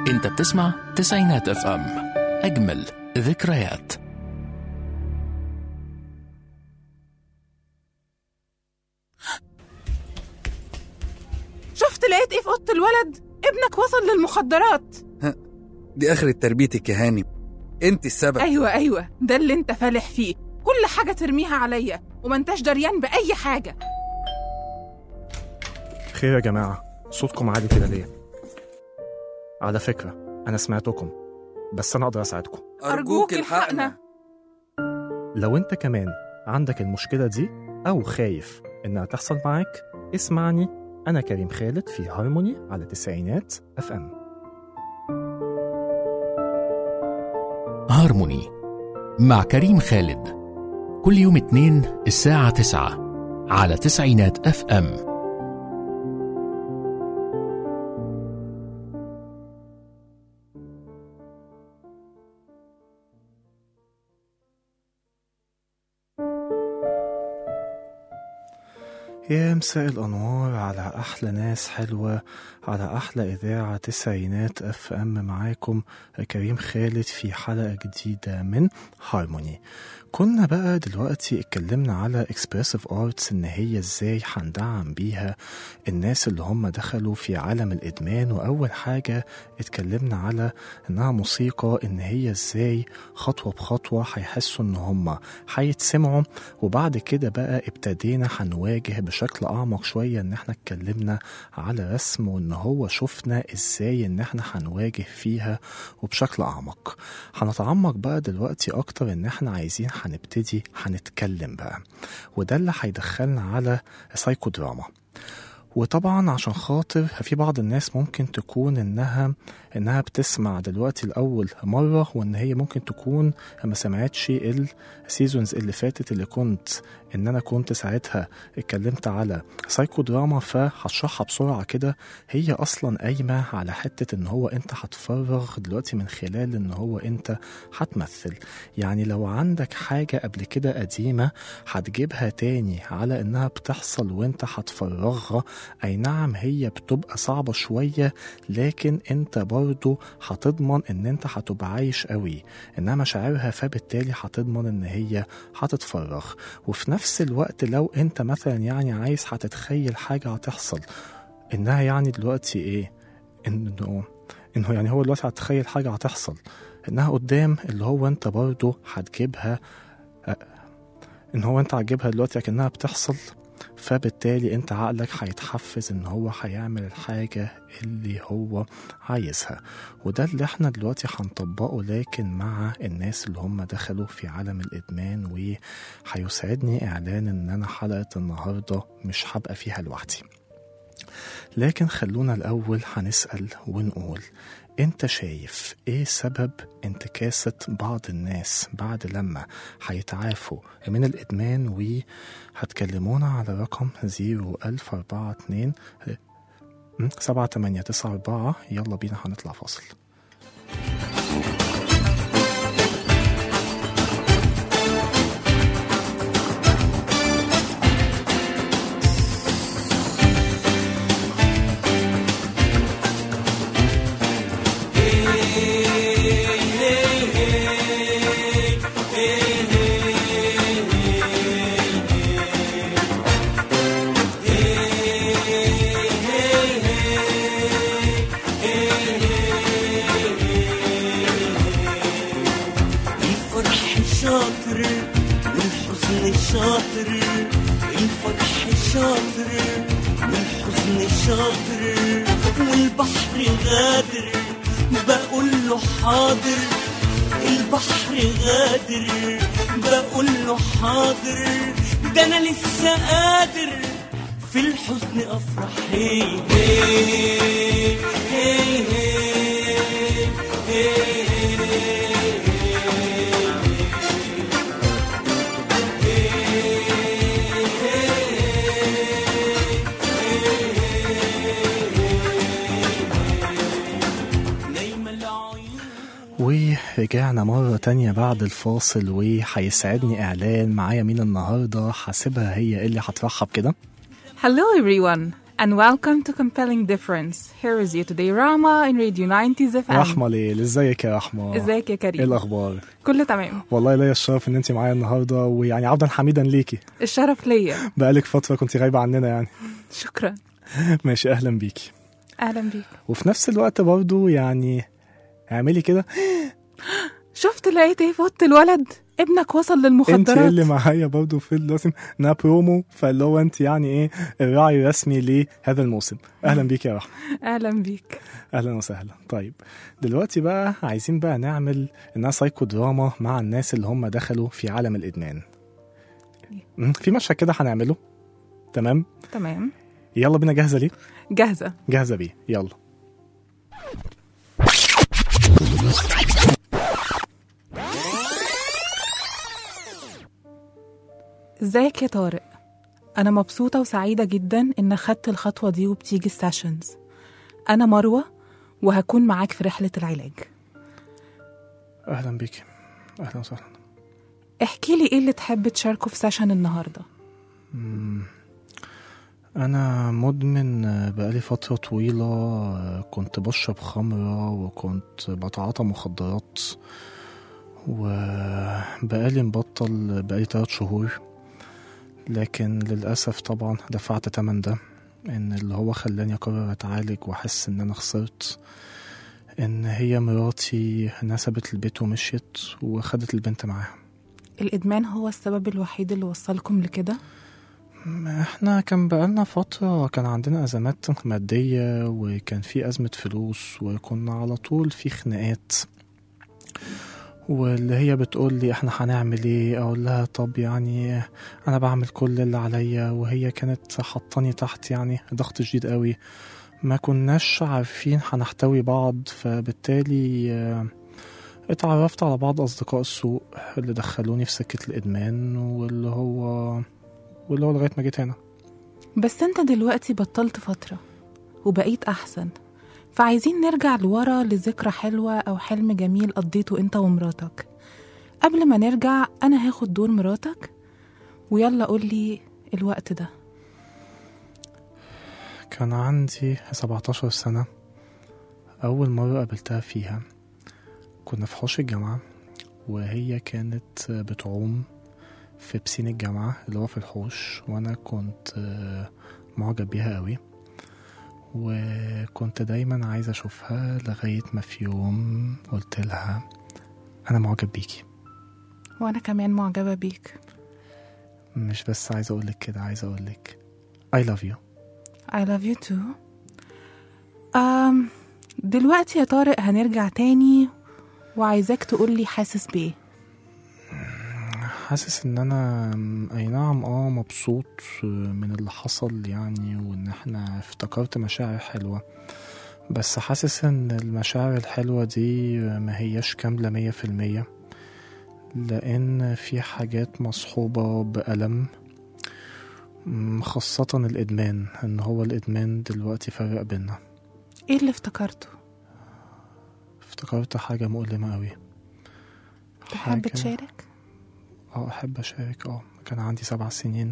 انت بتسمع تسعينات اف ام اجمل ذكريات شفت لقيت ايه في اوضه الولد ابنك وصل للمخدرات دي آخرة تربيتك يا هاني انت السبب ايوه ايوه ده اللي انت فالح فيه كل حاجه ترميها عليا وما انتش دريان باي حاجه خير يا جماعة صوتكم عالي كده ليه؟ على فكرة أنا سمعتكم بس أنا أقدر أساعدكم ارجوك الحقنا لو أنت كمان عندك المشكلة دي أو خايف إنها تحصل معاك اسمعني أنا كريم خالد في هارموني على تسعينات اف ام هارموني مع كريم خالد كل يوم اتنين الساعة تسعة على تسعينات اف ام يا مساء الأنوار على أحلى ناس حلوة على أحلى إذاعة تسعينات اف ام معاكم كريم خالد في حلقة جديدة من هارموني كنا بقى دلوقتي اتكلمنا على اكسبرسيف ارتس ان هي ازاي هندعم بيها الناس اللي هم دخلوا في عالم الادمان واول حاجة اتكلمنا على انها موسيقى ان هي ازاي خطوة بخطوة هيحسوا ان هم هيتسمعوا وبعد كده بقى ابتدينا هنواجه بشكل اعمق شوية ان احنا اتكلمنا على رسم وان هو شفنا ازاي ان احنا هنواجه فيها وبشكل اعمق هنتعمق بقى دلوقتي اكتر ان احنا عايزين هنبتدي هنتكلم بقى وده اللي هيدخلنا على سايكو دراما وطبعا عشان خاطر في بعض الناس ممكن تكون انها انها بتسمع دلوقتي لاول مره وان هي ممكن تكون ما سمعتش السيزونز اللي فاتت اللي كنت ان انا كنت ساعتها اتكلمت على سايكو دراما فهشرحها بسرعه كده هي اصلا قايمه على حته ان هو انت هتفرغ دلوقتي من خلال ان هو انت هتمثل يعني لو عندك حاجه قبل كده قديمه هتجيبها تاني على انها بتحصل وانت هتفرغها اي نعم هي بتبقى صعبه شويه لكن انت برضو هتضمن ان انت هتبقى عايش قوي انها مشاعرها فبالتالي هتضمن ان هي هتتفرغ وفي نفس الوقت لو انت مثلا يعني عايز هتتخيل حاجه هتحصل انها يعني دلوقتي ايه انه انه يعني هو دلوقتي هتخيل حاجه هتحصل انها قدام اللي هو انت برضو هتجيبها أه، ان هو انت هتجيبها دلوقتي كأنها بتحصل فبالتالي انت عقلك هيتحفز ان هو هيعمل الحاجة اللي هو عايزها وده اللي احنا دلوقتي هنطبقه لكن مع الناس اللي هم دخلوا في عالم الادمان وهيسعدني اعلان ان انا حلقة النهاردة مش هبقى فيها لوحدي لكن خلونا الاول هنسأل ونقول انت شايف ايه سبب انتكاسة بعض الناس بعد لما هيتعافوا من الادمان وهتكلمونا على رقم 01042 سبعة تمانية تسعة أربعة يلا بينا هنطلع فاصل الفرح شاطر والحزن شاطر الفرح شاطر والحزن شاطر والبحر غادر بقول له حاضر البحر غادر بقول له حاضر ده انا لسه قادر في الحزن افرح هي هي هي هي هي نايمة العيون ورجعنا مرة تانية بعد الفاصل وهيسعدني إعلان معايا مين النهاردة حاسبها هي اللي هترحب كده Hello everyone And welcome to Compelling Difference. Here is you today, Rama in Radio 90s FM. رحمة ليل ازيك يا رحمة ازيك يا ايه كريم؟ الاخبار كله تمام والله ليا الشرف ان انت معايا النهارده ويعني عبدا حميدا ليكي الشرف ليا بقالك فتره كنت غايبه عننا يعني شكرا ماشي اهلا بيكي اهلا بيك وفي نفس الوقت برضو يعني اعملي كده شفت لقيت ايه في اوضه الولد ابنك وصل انت للمخدرات اللي معايا برضو في الموسم نا برومو فاللي هو انت يعني ايه الراعي الرسمي لهذا الموسم اهلا بيك يا رحمه اهلا بيك اهلا وسهلا طيب دلوقتي بقى عايزين بقى نعمل انها سايكو دراما مع الناس اللي هم دخلوا في عالم الادمان مم، في مشهد كده هنعمله تمام تمام يلا بينا جاهزه ليه جاهزه جاهزه بيه يلا ازيك يا طارق انا مبسوطه وسعيده جدا ان خدت الخطوه دي وبتيجي السيشنز انا مروه وهكون معاك في رحله العلاج اهلا بيك اهلا وسهلا احكي لي ايه اللي تحب تشاركه في سيشن النهارده مم. انا مدمن آه، بقالي فتره طويله آه، كنت بشرب خمره وكنت بتعاطى مخدرات وبقالي مبطل بقالي تلات شهور لكن للأسف طبعا دفعت تمن ده ان اللي هو خلاني اقرر اتعالج واحس ان انا خسرت ان هي مراتي نسبت البيت ومشيت وخدت البنت معاها الادمان هو السبب الوحيد اللي وصلكم لكده احنا كان بقالنا فترة كان عندنا أزمات مادية وكان في أزمة فلوس وكنا على طول في خناقات واللي هي بتقول لي احنا هنعمل ايه اقول لها طب يعني انا بعمل كل اللي عليا وهي كانت حطاني تحت يعني ضغط شديد قوي ما كناش عارفين هنحتوي بعض فبالتالي آه، اتعرفت على بعض اصدقاء السوء اللي دخلوني في سكة الادمان واللي هو واللي هو لغايه ما جيت هنا بس انت دلوقتي بطلت فترة وبقيت أحسن فعايزين نرجع لورا لذكرى حلوة أو حلم جميل قضيته انت ومراتك قبل ما نرجع أنا هاخد دور مراتك ويلا قولي الوقت ده كان عندي 17 سنة أول مرة قابلتها فيها كنا في حوش الجامعة وهي كانت بتعوم في بسين الجامعة اللي هو في الحوش وأنا كنت آه، معجب بيها قوي وكنت دايما عايز أشوفها لغاية ما في يوم قلت لها أنا معجب بيكي وأنا كمان معجبة بيك مش بس عايز أقولك كده عايز أقولك I love you I love you too um, دلوقتي يا طارق هنرجع تاني وعايزاك تقولي حاسس بإيه حاسس ان انا م- اي نعم اه مبسوط من اللي حصل يعني وان احنا افتكرت مشاعر حلوة بس حاسس ان المشاعر الحلوة دي ما هياش كاملة مية في المية لان في حاجات مصحوبة بألم م، خاصة الإدمان إن هو الإدمان دلوقتي فرق بينا إيه اللي افتكرته افتكرت حاجة مؤلمة أوي تحب حاجة- تشارك اه احب اشارك اه كان عندي سبع سنين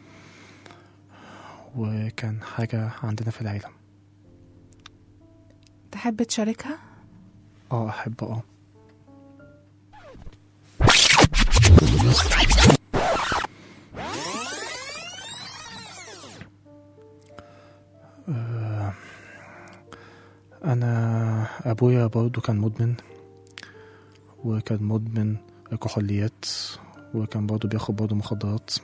وكان حاجة عندنا في العيلة تحب تشاركها اه احب اه آه، انا ابويا برضو كان مدمن وكان مدمن كحوليات وكان برضو بياخد برضو مخدرات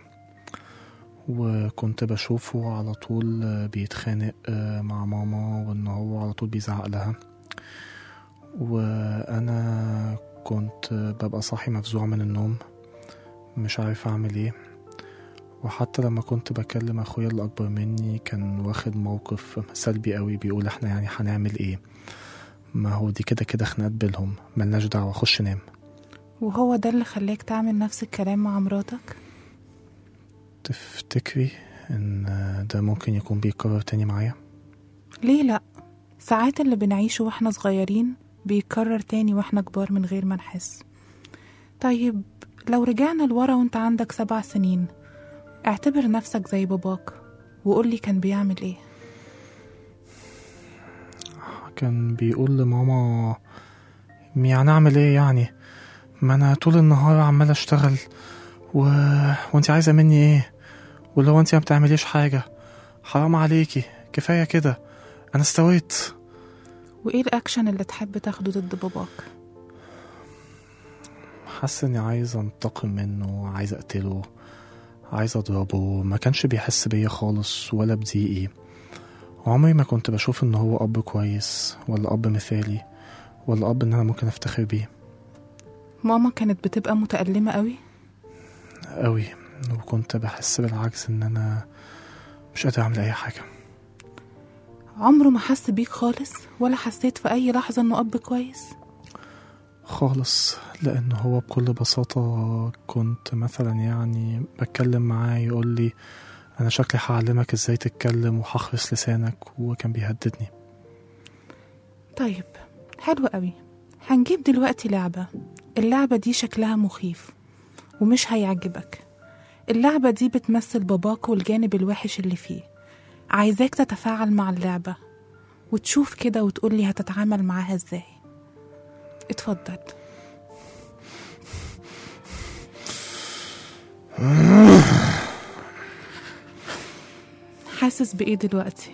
وكنت بشوفه على طول بيتخانق آه، مع ماما وان هو على طول بيزعق لها وانا كنت ببقى صاحي مفزوع من النوم مش عارف اعمل ايه وحتى لما كنت بكلم اخويا اللي اكبر مني كان واخد موقف سلبي قوي بيقول احنا يعني هنعمل ايه ما هو دي كده كده خناقات بينهم ملناش دعوه خش نام وهو ده اللي خلاك تعمل نفس الكلام مع مراتك تفتكري ان ده ممكن يكون بيتكرر تاني معايا ليه لأ ساعات اللي بنعيشه واحنا صغيرين بيتكرر تاني واحنا كبار من غير ما نحس طيب لو رجعنا لورا وانت عندك سبع سنين اعتبر نفسك زي باباك وقولي كان بيعمل ايه كان بيقول لماما يعني اعمل ايه يعني ما انا طول النهار عمال اشتغل و... وانت عايزه مني ايه ولو انت ما بتعمليش حاجه حرام عليكي كفايه كده انا استويت وايه الاكشن اللي تحب تاخده ضد باباك حاسس اني عايز انتقم منه عايز اقتله عايز اضربه ما كانش بيحس بيا خالص ولا بضيقي عمري ما كنت بشوف ان هو اب كويس ولا اب مثالي ولا اب ان انا ممكن افتخر بيه ماما كانت بتبقى متألمة قوي قوي وكنت بحس بالعجز ان انا مش قادر اعمل اي حاجه عمره ما حس بيك خالص ولا حسيت في أي لحظة إنه أب كويس خالص لأن هو بكل بساطة كنت مثلا يعني بتكلم معاه يقول لي أنا شكلي هعلمك إزاي تتكلم وهخرس لسانك وكان بيهددني طيب حلو قوي هنجيب دلوقتي لعبة اللعبة دي شكلها مخيف ومش هيعجبك اللعبة دي بتمثل باباك والجانب الوحش اللي فيه عايزاك تتفاعل مع اللعبة وتشوف كده وتقولي هتتعامل معاها ازاي اتفضل حاسس بإيه دلوقتي؟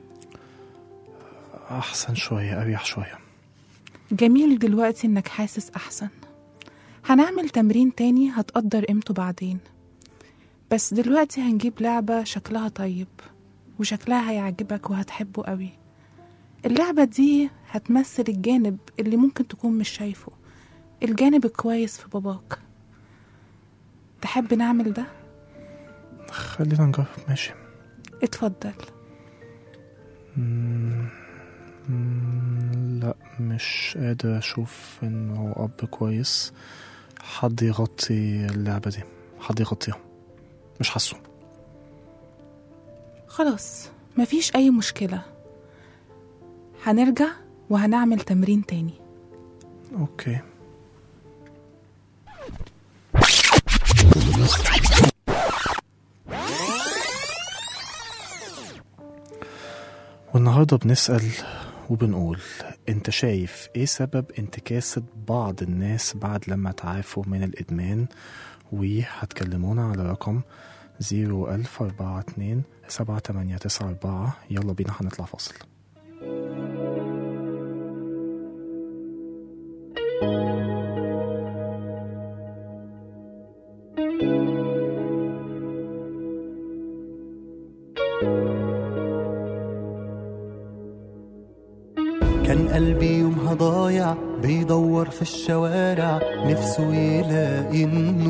أحسن شوية أريح شوية جميل دلوقتي إنك حاسس أحسن هنعمل تمرين تاني هتقدر قيمته بعدين بس دلوقتي هنجيب لعبة شكلها طيب وشكلها هيعجبك وهتحبه قوي اللعبة دي هتمثل الجانب اللي ممكن تكون مش شايفه الجانب الكويس في باباك تحب نعمل ده؟ خلينا نجرب ماشي اتفضل مم، مم، لا مش قادر أشوف إنه أب كويس حد يغطي اللعبة دي حد يغطيها مش حاسه خلاص مفيش أي مشكلة هنرجع وهنعمل تمرين تاني أوكي والنهاردة بنسأل وبنقول انت شايف ايه سبب انتكاسة بعض الناس بعد لما تعافوا من الإدمان وهتكلمونا على رقم زيرو ألف أربعة اتنين سبعة تمانية تسعة أربعة يلا بينا هنطلع فاصل كان قلبي يومها ضايع بيدور في الشوارع نفسه يلاقي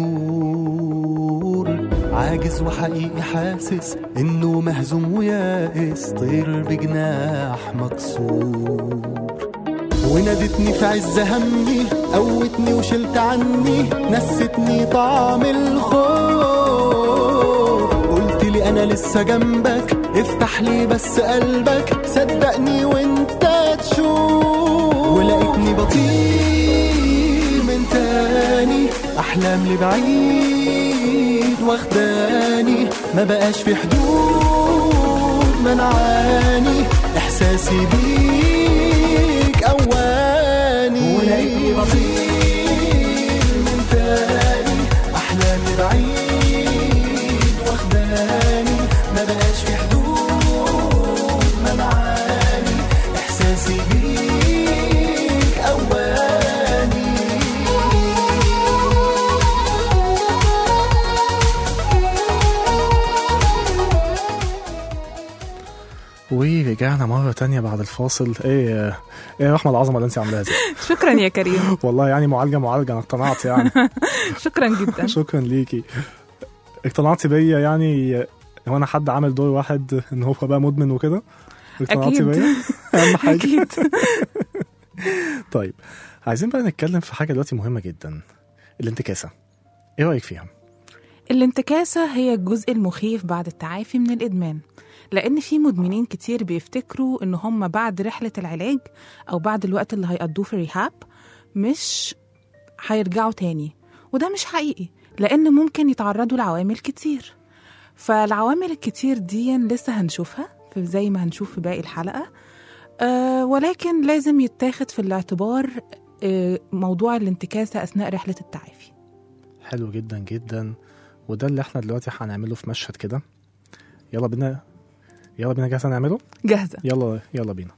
النور عاجز وحقيقي حاسس انه مهزوم ويائس طير بجناح مكسور ونادتني في عز همي قوتني وشلت عني نستني طعم الخوف قلت لي انا لسه جنبك افتح لي بس قلبك صدقني وانت تشوف ولقيتني بطير من تاني احلام لبعيد واخداني ما بقاش في حدود منعاني احساسي بيك اواني ولقيتني بطير من تاني احلام لبعيد واخداني ما بقاش في حدود منعاني احساسي بيك اواني ورجعنا مرة تانية بعد الفاصل ايه ايه يا رحمة العظمة اللي انت عاملاها دي شكرا يا كريم والله يعني معالجة معالجة انا اقتنعت يعني شكرا جدا شكرا ليكي اقتنعتي بيا يعني هو انا حد عامل دور واحد ان هو بقى مدمن وكده اقتنعتي أكيد. بيا اهم حاجة أكيد طيب عايزين بقى نتكلم في حاجة دلوقتي مهمة جدا الانتكاسة ايه رأيك فيها؟ الانتكاسة هي الجزء المخيف بعد التعافي من الإدمان لأن في مدمنين كتير بيفتكروا إن هم بعد رحلة العلاج أو بعد الوقت اللي هيقضوه في الريهاب مش هيرجعوا تاني وده مش حقيقي لأن ممكن يتعرضوا لعوامل كتير فالعوامل الكتير دي لسه هنشوفها في زي ما هنشوف في باقي الحلقة أه ولكن لازم يتاخد في الاعتبار أه موضوع الانتكاسة أثناء رحلة التعافي حلو جدا جدا وده اللي احنا دلوقتي هنعمله في مشهد كده يلا بينا يلا بينا جاهزة نعمله جاهزة يلا يلا بينا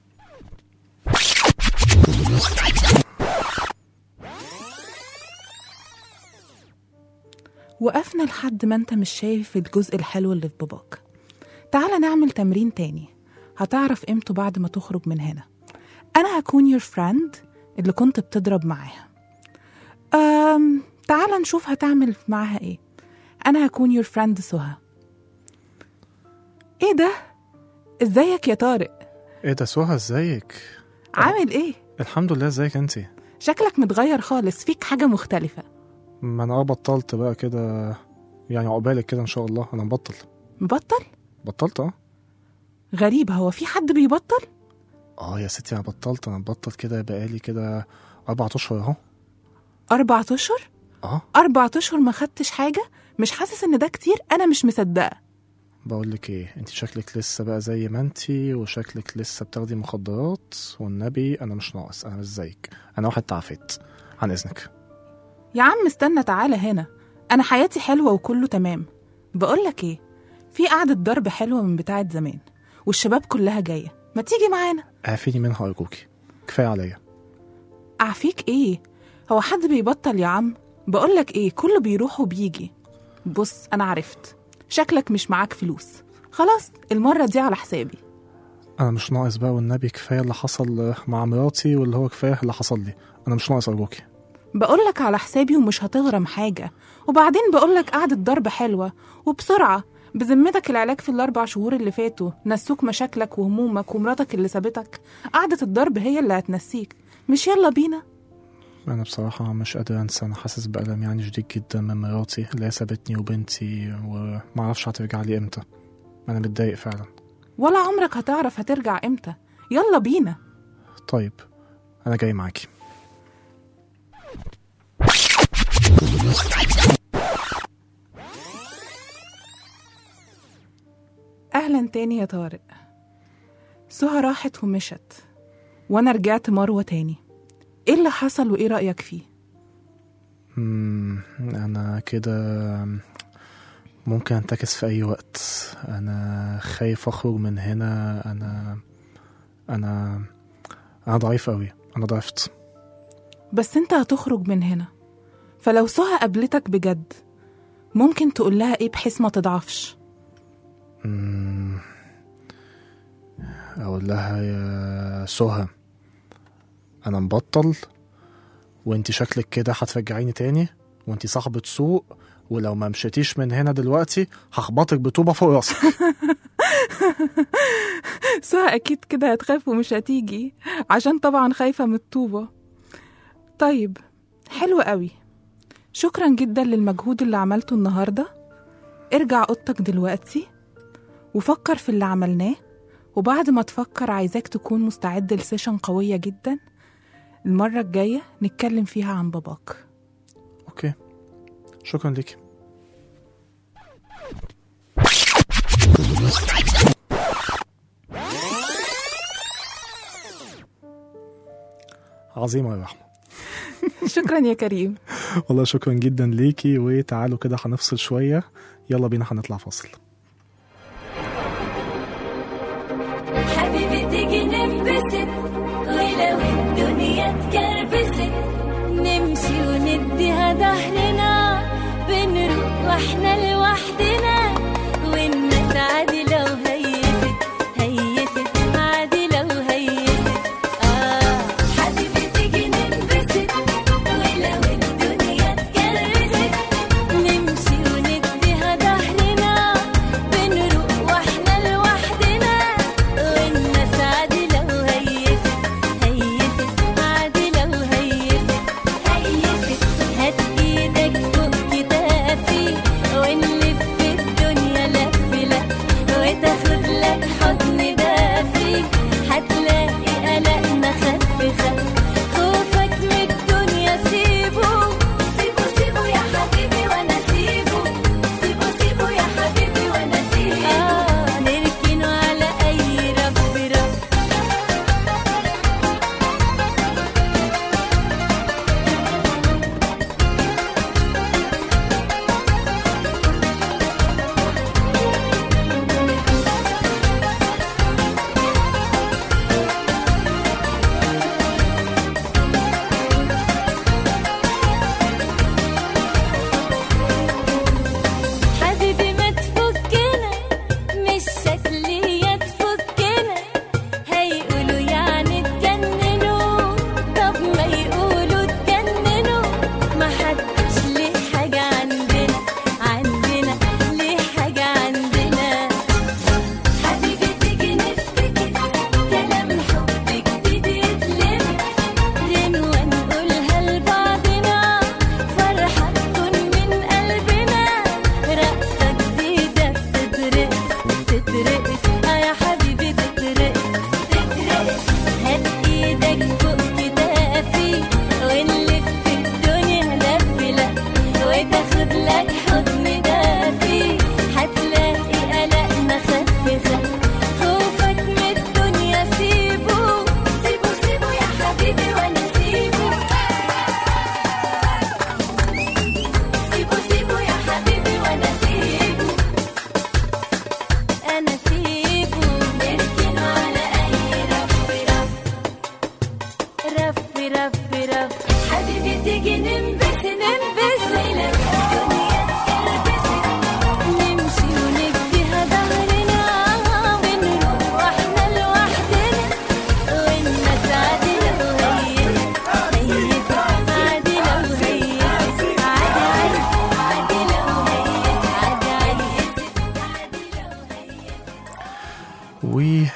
وقفنا لحد ما انت مش شايف الجزء الحلو اللي في باباك تعالى نعمل تمرين تاني هتعرف قيمته بعد ما تخرج من هنا أنا هكون يور فريند اللي كنت بتضرب معاها أم تعالى نشوف هتعمل معاها ايه أنا هكون يور فريند سهى ايه ده ازيك يا طارق ايه ده سهى ازيك عامل ايه الحمد لله ازيك انتي شكلك متغير خالص فيك حاجة مختلفة ما انا اه بطلت بقى كده يعني عقبالك كده ان شاء الله انا مبطل مبطل بطلت اه غريب هو في حد بيبطل اه يا ستي انا بطلت انا مبطل كده بقالي كده اربع اشهر اهو أربعة أشهر اه أربعة أشهر ما خدتش حاجة مش حاسس إن ده كتير أنا مش مصدقة بقول لك ايه انت شكلك لسه بقى زي ما انتي وشكلك لسه بتاخدي مخدرات والنبي انا مش ناقص انا مش زيك انا واحد تعافيت عن اذنك يا عم استنى تعالى هنا أنا حياتي حلوة وكله تمام بقولك إيه في قعدة ضرب حلوة من بتاعة زمان والشباب كلها جاية ما تيجي معانا اعفيني منها ارجوكي كفايه عليا أعفيك إيه هو حد بيبطل يا عم بقولك إيه كله بيروح وبيجي بص أنا عرفت شكلك مش معاك فلوس خلاص المرة دي على حسابي انا مش ناقص بقى والنبي كفايه اللي حصل مع مراتي واللي هو كفايه اللي حصل لي انا مش ناقص ارجوكي بقولك على حسابي ومش هتغرم حاجة وبعدين بقولك قعدة ضرب حلوة وبسرعة بذمتك العلاج في الأربع شهور اللي فاتوا نسوك مشاكلك وهمومك ومراتك اللي سابتك قعدة الضرب هي اللي هتنسيك مش يلا بينا انا بصراحه مش قادر انسى انا حاسس بالم يعني شديد جدا من مراتي اللي هي سابتني وبنتي ومعرفش هترجع لي امتى انا متضايق فعلا ولا عمرك هتعرف هترجع امتى يلا بينا طيب انا جاي معاكي أهلا تاني يا طارق سهى راحت ومشت وأنا رجعت مروة تاني إيه اللي حصل وإيه رأيك فيه؟ مم، انا كده ممكن انتكس في اي وقت انا خايف اخرج من هنا انا انا انا ضعيف قوي انا ضعفت بس أنت هتخرج من هنا فلو سهى قابلتك بجد ممكن تقول لها إيه بحيث ما تضعفش مم، اقول لها يا سهى انا مبطل وانت شكلك كده هترجعيني تاني وانت صاحبة سوق ولو ما مشيتيش من هنا دلوقتي هخبطك بطوبة فوق راسك سهى أكيد كده هتخاف ومش هتيجي عشان طبعا خايفة من الطوبة طيب حلو قوي شكرا جدا للمجهود اللي عملته النهاردة ارجع أوضتك دلوقتي وفكر في اللي عملناه وبعد ما تفكر عايزاك تكون مستعد لسيشن قوية جدا المرة الجاية نتكلم فيها عن باباك اوكي شكرا ليكي عظيمة يا رحمة شكرا يا كريم والله شكرا جدا ليكي وتعالوا كده هنفصل شوية يلا بينا هنطلع فاصل حبيبي تيجي ننبسط ولو الدنيا اتكربست نمشي ونديها ظهرنا بنروح واحنا لوحدنا والناس عادي لو هيست هيست عادي لو هيست اه حبيبي تيجي ننبسط ولو الدنيا اتكربست نمشي ونديها ظهرنا بنروح واحنا لوحدنا والناس عادي لو هيست هيست عادي لو هيست هيست هات ايدك فوق كتافي وانت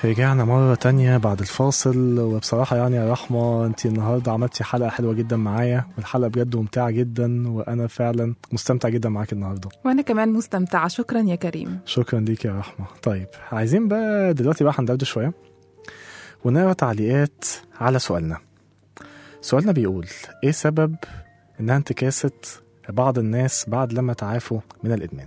رجعنا مرة تانية بعد الفاصل وبصراحة يعني يا رحمة انت النهاردة عملتي حلقة حلوة جدا معايا والحلقة بجد ممتعة جدا وأنا فعلا مستمتع جدا معاك النهاردة وانا كمان مستمتعه شكرا يا كريم شكرا ليك يا رحمة طيب عايزين بقى دلوقتي بقى هندردش شوية ونقرا تعليقات على سؤالنا سؤالنا بيقول ايه سبب انها انتكاسة بعض الناس بعد لما تعافوا من الإدمان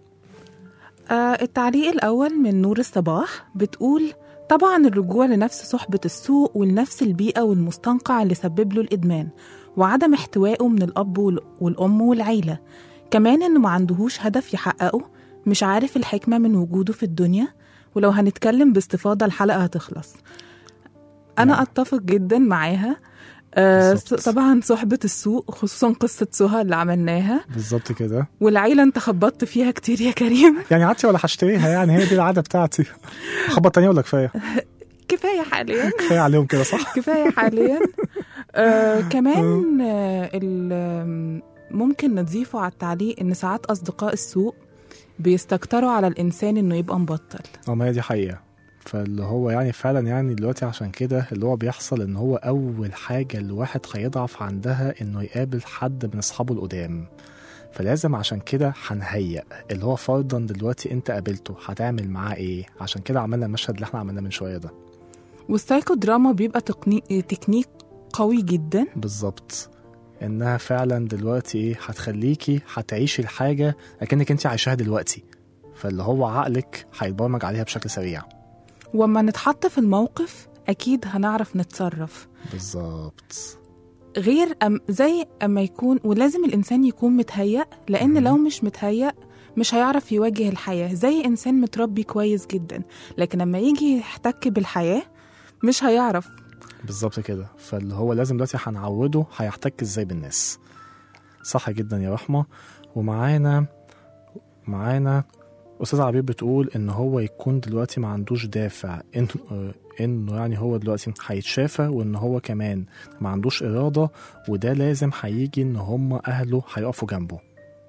آه التعليق الأول من نور الصباح بتقول طبعا الرجوع لنفس صحبة السوء ولنفس البيئة والمستنقع اللي سبب له الإدمان وعدم احتوائه من الأب وال- والأم والعيلة كمان إنه ما عندهوش هدف يحققه مش عارف الحكمة من وجوده في الدنيا ولو هنتكلم باستفاضة الحلقة هتخلص أنا نعم. أتفق جدا معاها آه بالظبط. طبعا صحبة السوء خصوصا قصة سهى اللي عملناها بالظبط كده والعيلة انت خبطت فيها كتير يا كريم يعني عادتي ولا هشتريها يعني هي دي العادة بتاعتي خبط تاني ولا كفاية كفاية حاليا كفاية عليهم كده صح كفاية حاليا آه كمان آه ال- آم، ممكن نضيفه على التعليق ان ساعات اصدقاء السوء بيستكتروا على الانسان انه يبقى مبطل اه ما هي دي حقيقة فاللي هو يعني فعلا يعني دلوقتي عشان كده اللي هو بيحصل ان هو اول حاجة الواحد هيضعف عندها انه يقابل حد من اصحابه القدام فلازم عشان كده هنهيئ اللي هو فرضا دلوقتي انت قابلته هتعمل معاه ايه عشان كده عملنا المشهد اللي احنا عملناه من شوية ده والسايكو دراما بيبقى تقني... تكنيك قوي جدا بالظبط انها فعلا دلوقتي ايه هتخليكي هتعيشي الحاجة لكنك انت عايشاها دلوقتي فاللي هو عقلك هيتبرمج عليها بشكل سريع وما نتحط في الموقف اكيد هنعرف نتصرف بالظبط غير أم زي اما يكون ولازم الانسان يكون متهيأ لان مهم. لو مش متهيأ مش هيعرف يواجه الحياة زي إنسان متربي كويس جدا لكن لما يجي يحتك بالحياة مش هيعرف بالظبط كده فاللي هو لازم دلوقتي هنعوده هيحتك ازاي بالناس صح جدا يا رحمة ومعانا معانا أستاذ عبير بتقول إن هو يكون دلوقتي ما عندوش دافع إن آه، إنه يعني هو دلوقتي هيتشافى وإن هو كمان ما عندوش إرادة وده لازم هيجي إن هم أهله هيقفوا جنبه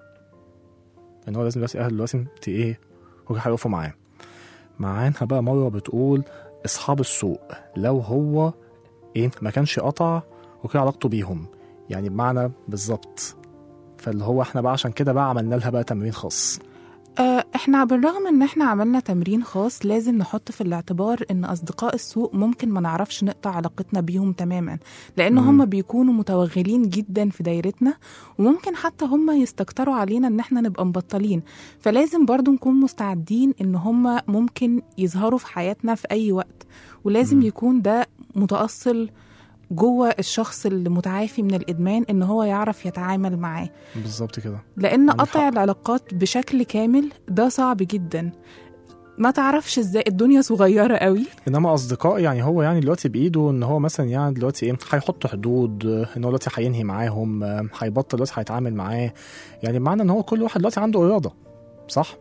إن هو لازم دلوقتي أهله دلوقتي ت- إيه هو هيقفوا معاه معانا بقى مرة بتقول أصحاب السوء لو هو إيه ما كانش قطع وكده علاقته بيهم يعني بمعنى بالظبط فاللي هو احنا بقى عشان كده بقى عملنا لها بقى تمرين خاص آه، احنا بالرغم ان احنا عملنا تمرين خاص لازم نحط في الاعتبار ان اصدقاء السوء ممكن ما نعرفش نقطع علاقتنا بيهم تماما لان مم. هم بيكونوا متوغلين جدا في دايرتنا وممكن حتى هم يستكتروا علينا ان احنا نبقى مبطلين فلازم برضو نكون مستعدين ان هم ممكن يظهروا في حياتنا في اي وقت ولازم مم. يكون ده متأصل جوه الشخص المتعافي من الادمان ان هو يعرف يتعامل معاه بالظبط كده لان عندك قطع حق. العلاقات بشكل كامل ده صعب جدا ما تعرفش ازاي الدنيا صغيره قوي انما اصدقاء يعني هو يعني دلوقتي بايده ان هو مثلا يعني دلوقتي ايه هيحط حدود آه، ان هو دلوقتي هينهي معاهم آه، هيبطل دلوقتي هيتعامل معاه يعني بمعنى ان هو كل واحد دلوقتي عنده اراده صح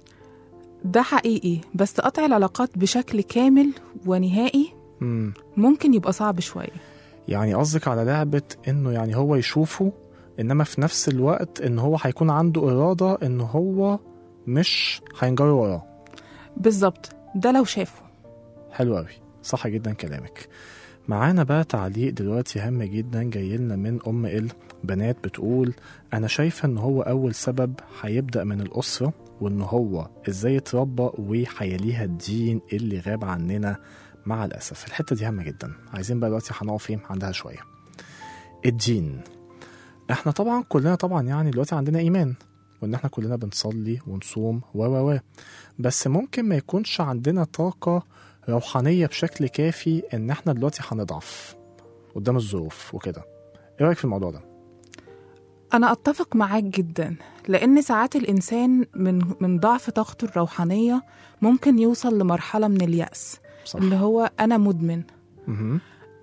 ده حقيقي بس قطع العلاقات بشكل كامل ونهائي امم ممكن يبقى صعب شويه يعني قصدك على لعبه انه يعني هو يشوفه انما في نفس الوقت ان هو هيكون عنده اراده ان هو مش هينجر وراه بالظبط ده لو شافه حلو قوي صح جدا كلامك معانا بقى تعليق دلوقتي هام جدا جاي لنا من ام ال بنات بتقول انا شايفه ان هو اول سبب هيبدا من الاسره وان هو ازاي يتربى وهيليها الدين اللي غاب عننا مع الاسف الحته دي هامه جدا عايزين بقى دلوقتي هنقف ايه عندها شويه الدين احنا طبعا كلنا طبعا يعني دلوقتي عندنا ايمان وان احنا كلنا بنصلي ونصوم و و و بس ممكن ما يكونش عندنا طاقه روحانيه بشكل كافي ان احنا دلوقتي هنضعف قدام الظروف وكده ايه رايك في الموضوع ده انا اتفق معاك جدا لان ساعات الانسان من من ضعف طاقته الروحانيه ممكن يوصل لمرحله من اليأس صح اللي هو انا مدمن مهم.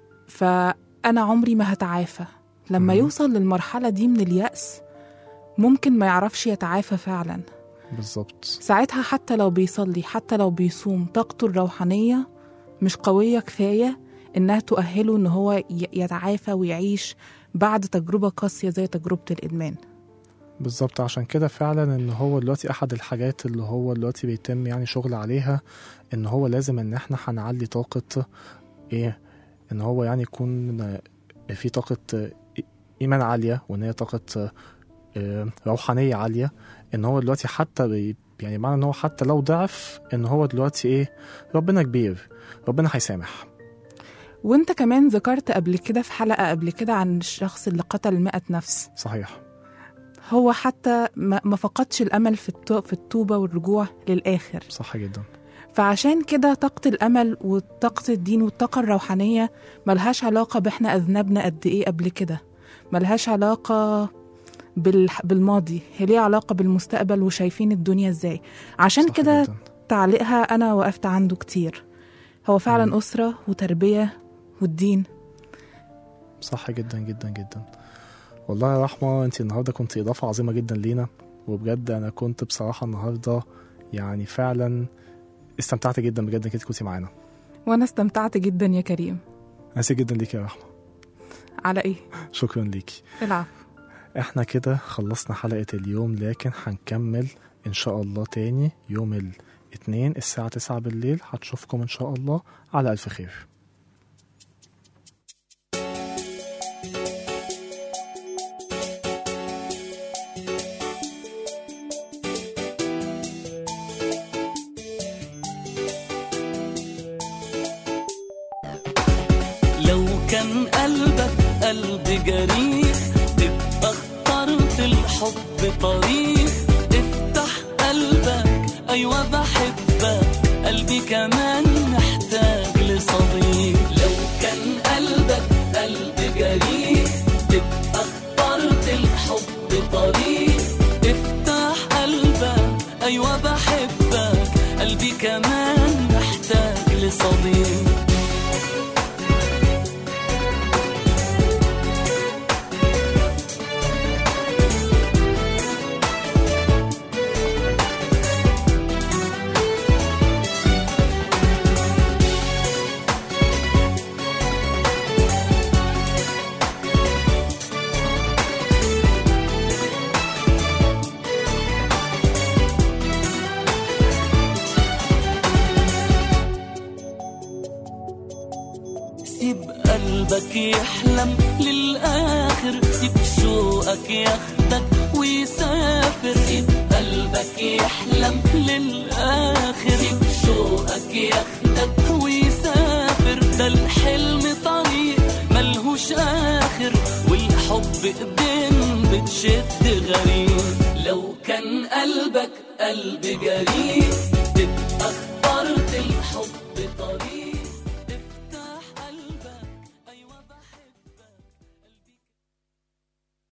فأنا عمري ما هتعافى لما مم. يوصل للمرحلة دي من اليأس ممكن ما يعرفش يتعافى فعلا بالظبط ساعتها حتى لو بيصلي حتى لو بيصوم طاقته الروحانية مش قوية كفاية إنها تؤهله إن هو ي- يتعافى ويعيش بعد تجربة قاسية زي تجربة الإدمان بالظبط عشان كده فعلا ان هو دلوقتي احد الحاجات اللي هو دلوقتي بيتم يعني شغل عليها ان هو لازم ان احنا هنعلي طاقة ايه ان هو يعني يكون في طاقة ايمان عالية وان هي طاقة آه، روحانية عالية ان هو دلوقتي حتى بي يعني معنى ان هو حتى لو ضعف ان هو دلوقتي ايه ربنا كبير ربنا هيسامح وانت كمان ذكرت قبل كده في حلقة قبل كده عن الشخص اللي قتل مئة نفس صحيح هو حتى ما ما فقدش الأمل في التو- في التوبة والرجوع للآخر صح جدا فعشان كده طاقة الأمل وطاقة الدين والطاقة الروحانية ملهاش علاقة بإحنا أذنبنا قد إيه قبل كده ملهاش علاقة بال... بالماضي هي ليها علاقة بالمستقبل وشايفين الدنيا إزاي عشان صح كده جداً. تعليقها أنا وقفت عنده كتير هو فعلا أسرة وتربية والدين صح جدا جدا جدا والله يا رحمة انت النهاردة كنت إضافة عظيمة جدا لينا وبجد أنا كنت بصراحة النهاردة يعني فعلا استمتعت جدا بجد انك انت كنتي معانا وأنا استمتعت جدا يا كريم ميرسي جدا ليكي يا رحمة على إيه؟ شكرا ليكي العفو احنا كده خلصنا حلقة اليوم لكن هنكمل ان شاء الله تاني يوم الاثنين الساعة 9 بالليل هتشوفكم ان شاء الله على ألف خير لو كان قلبك قلب جريح تبقى اخترت الحب طريق افتح قلبك ايوه بحبك قلبي كمان محتاج لصديق لو كان قلبك قلب جريح تبقى اخترت الحب طريق افتح قلبك ايوه بحبك قلبي كمان محتاج لصديق سيب قلبك يحلم للآخر سيب شوقك ياخدك ويسافر سيب قلبك يحلم للآخر سيب شوقك ياخدك ويسافر ده الحلم طريق ملهوش آخر والحب ايدين بتشد غريب لو كان قلبك قلب جريء تبقى اخترت الحب طريق